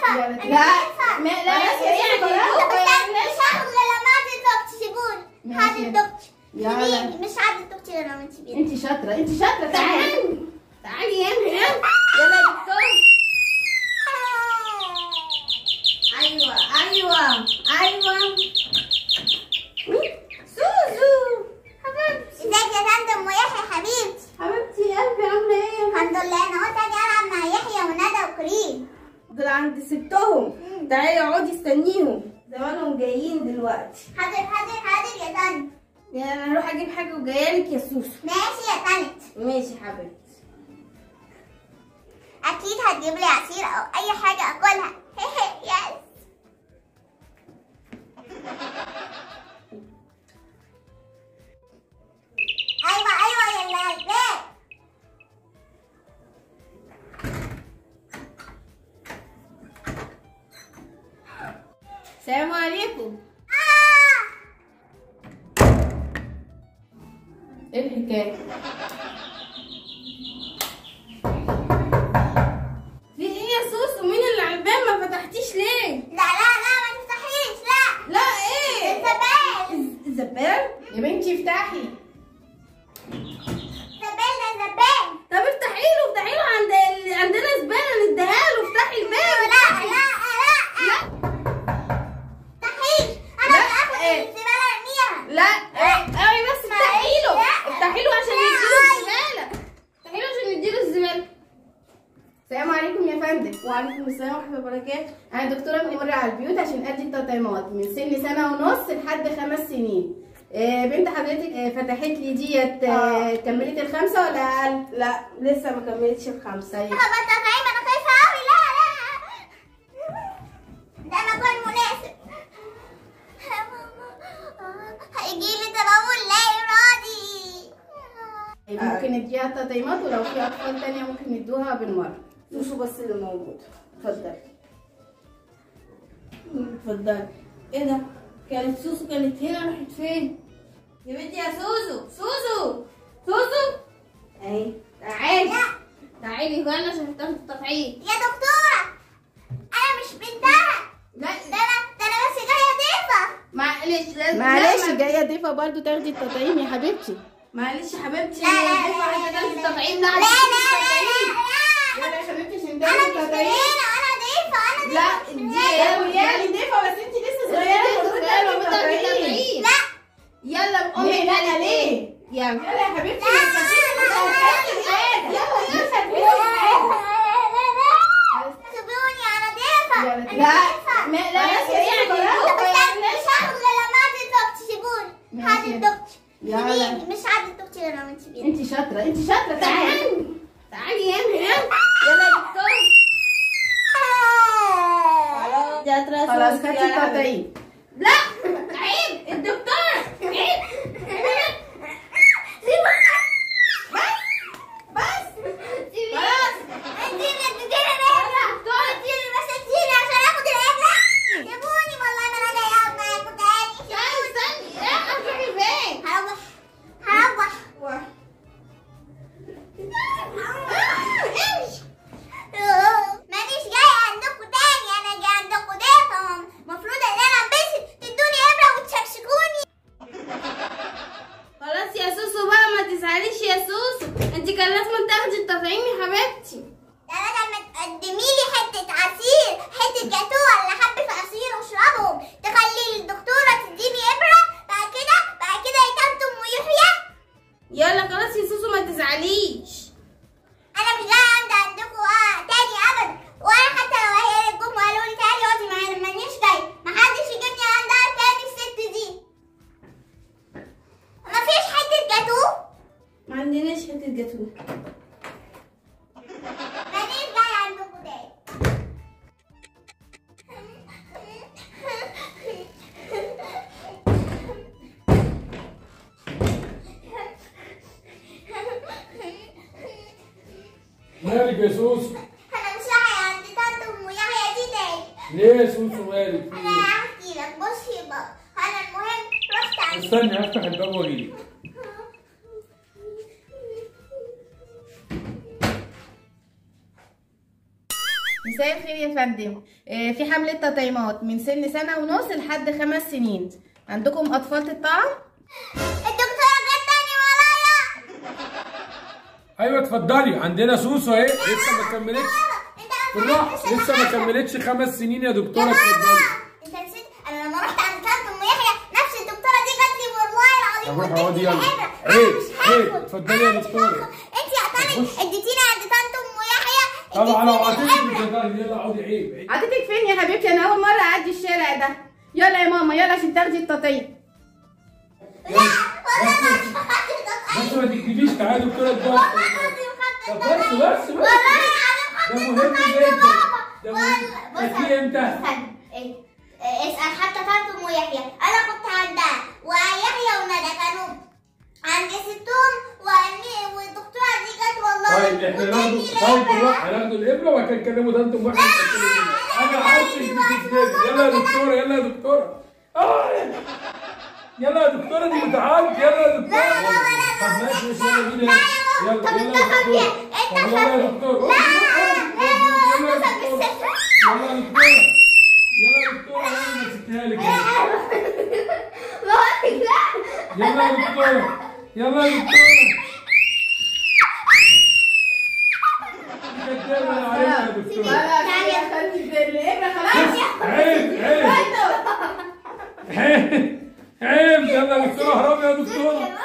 خايفة يلا. أنا لا. خايفة ما- لا، خلاص يا يعني ستي، خلاص. طب استنى، مش هاخد غير لما أعدي الدكتور سيبوني ماشي. هعدي الدكتور يلا. سيبيني مش هعدي الدكتور غير لما تسيبيني انت شاطره انت شاطره تعالي تعالي يا امي يلا يلا يا دكتور ايوه ايوه ايوه سوزو حبيبتي ازيك يا فندم ويحيى حبيبتي حبيبتي يا قلبي عامله ايه الحمد لله انا قلت اجي العب مع يحيى وندى وكريم دول عند ستهم تعالي اقعدي استنيهم زمانهم جايين دلوقتي حاضر حاضر حاضر يا طنط يعني انا هروح اجيب حاجه وجايه لك يا سوسو ماشي يا طنط ماشي حبيبتي اكيد هتجيب لي عصير او اي حاجه اكلها يس ايوه ايوه يا اللي قلبك السلام عليكم آه! ايه الحكايه في ايه يا سوسو مين اللي على الباب ما فتحتيش ليه لا لا لا ما تفتحيش لا لا ايه الزبال الزبال يا بنتي افتحي زبال ده زبال طب افتحي له افتحي له عند ال... عندنا زباله نديها له افتحي الباب لا لا لا لا تفتحيش انا لا، اللي اخد إيه؟ الزباله ارميها لا اوعي بس افتحي له لا. افتحي له عشان لا. نديله الزباله افتحي له عشان نديله الزباله السلام عليكم يا فندم وعليكم السلام ورحمه الله وبركاته انا دكتوره بنمر على البيوت عشان ادي التطعيمات من سن سنه ونص لحد خمس سنين آه، بنت حضرتك آه، فتحت لي ديت آه، آه. كملت الخمسه ولا اقل لا لسه ما كملتش الخمسه طيب هبقى تفاهم انا خايفه قوي لا لا ده مكان مناسب يا ماما هيجي لي تبول لا ارادي طيب، ممكن نديها التطعيمات ولو في اطفال تانية ممكن ندوها بالمره سوسو بس اللي موجود اتفضلي اتفضلي ايه ده كانت سوسو كانت هنا راحت فين يا بنتي يا سوسو سوسو سوسو اهي تعالي تعالي هنا عشان تاخدي التطعيم يا دكتوره انا مش بنتها لا ده انا ده انا بس جايه ضيفه معلش لازم معلش لا، جايه ضيفه برضو تاخدي التطعيم يا حبيبتي معلش يا حبيبتي لا، لا، يا لا، ضيفة عايزة لا، تاخدي لا، التطعيم لا لا لا عايزة لا تاخدي التطعيم يلا يا حبيبتي عشان لا تاخدي انا مش التطعيم بنتها انا ضيفه انا لا ضيفه دي يعني يعني ضيفه بس انت لسه صغيره المفروض تاخدي التطعيم لا يلا قومي ليه؟ لا، نعمل ليه؟ ايه يلا يلا يا حبيبتي لا، ما تخافيش، لا، مش لا، هتخافي لا، حاجة. لا، يلا مش هتخافي حاجة. سيبوني انا ضيفه يلا. انا لا، ضيفه ما- لا خلاص يا يعني ستي، خلاص. طب استنى مش هاخد غير لما اعدي الدكتور سيبوني ماشي. هعدي الدكتور يلا. سيبيني مش هعدي الدكتور غير لما تسيبيني انت شاطره انت شاطره تعالي تعالي يا امي يلا يلا يا دكتور خلاص يا ترى خلاص سوسو، خدتي يلا. التطعيم لا عيب الدكتور عيب بس خلاص اديني اديني الابره اديني بس اديني عشان اخد الابره سيبوني والله ما انا جايه اقعد معاكم تاني استني استني لا هتروحي فين هروح هروح واحد. مانيش جاية عندكم تاني انا جاية عندكم ضيفة المفروض ان انا انبسط تدوني ابرة وتشكشكوني خلاص يا سوسو بقى ما تزعليش يا سوسو انت كان لازم تاخدي التطعيم يا حبيبتي ده انا لما تقدمي لي حتة عصير حتة جاتوه ولا حبة عصير واشربهم تخلي الدكتورة تديني ابرة بعد كده بعد كده يتمتم ويحيى يلا خلاص يا سوسو ما تزعليش انا مش جاية عند عندكم اه تاني ابدا وانا حتى لو هي جم وقالوا لي تعالي اقعدي معانا مانيش جاي محدش يجيبني عندها تاني الست دي مفيش حتة جاتوه ما عندناش حته جاتوه مانيش جاي عندكم تاني مالك يا سوسو انا مش رايحة عند طنط ام يحيى دي تاني ليه يا سوسو مالك في انا ايه هحكي لك بص يبقى انا المهم رحت عند استني افتح الباب واجيلك مساء مساء الخير يا فندم آه، في حملة تطعيمات من سن سنة ونص لحد خمس سنين عندكم أطفال تطعم؟ الدكتورة جت تاني ورايا ايوه اتفضلي عندنا سوسو اهي لسه ما كملتش انت عارف بالراحه لسه ما كملتش خمس سنين يا يا دكتوره ماما اتفضلي انت نسيت انا لما رحت عند كانت ام يحيى نفس الدكتوره دي جت لي والله العظيم طب روحي وادتني اقعدي يلا. الإبرة. عيب، انا مش عيب. هاخد اتفضلي يا أنا مش دكتورة. هاخد. انت يا طارق خش. اديتيني عند طنط ام يحيى طبعا لو اديتيني عطيتك الإبرة. مش يلا اقعدي عيب عيب. عطيتك فين يا حبيبتي أنا أول مرة أعدي الشارع ده يلا يا ماما يلا عشان تاخدي التطعيم لا والله ما خدت التطعيم. بس ما تكتبيش تعالي دكتوره والله دلوقتي العظيم خدت طب بس التطعيم. بس بس والله العظيم خدت ده مهم التطعيم جدا يا بابا. ده والله- مهم بص- خدتيه امتى؟ استنى. إيه؟ إيه، اسأل حتى طنط ام يحيى انا كنت عندها ويحيى وندى كانوا عند ستهم وأني- والدكتوره دي جت والله طيب احنا ناخد وادتني طيب الإبرة. بالراحه هناخد الابره وبعد كده نكلموا ده انتم واحد انا عارفك بتسندي يلا يا دكتوره يلا يا دكتوره اه يلا يا دكتوره دي بتعالج يلا يا دكتوره لا يا بابا، لا، طب لا، ماشي ماشي لا، يلا بينا لا يا بابا. يلا طب يلا انت يا خبيث، دكتور انت طب يلا يا خبيث. دكتور لا، يلا لا، يا لا، دكتور لا، يلا يا دكتور يلا يا دكتوره انا مسكتها لك اهي. بقولك لا يلا يا دكتوره يلا يا دكتوره دي كدابة انا عارفها يا دكتوره خلاص يا أخدت الإبرة خلاص عيب عيب عيب عيب يلا يا دكتوره اهربي يا دكتوره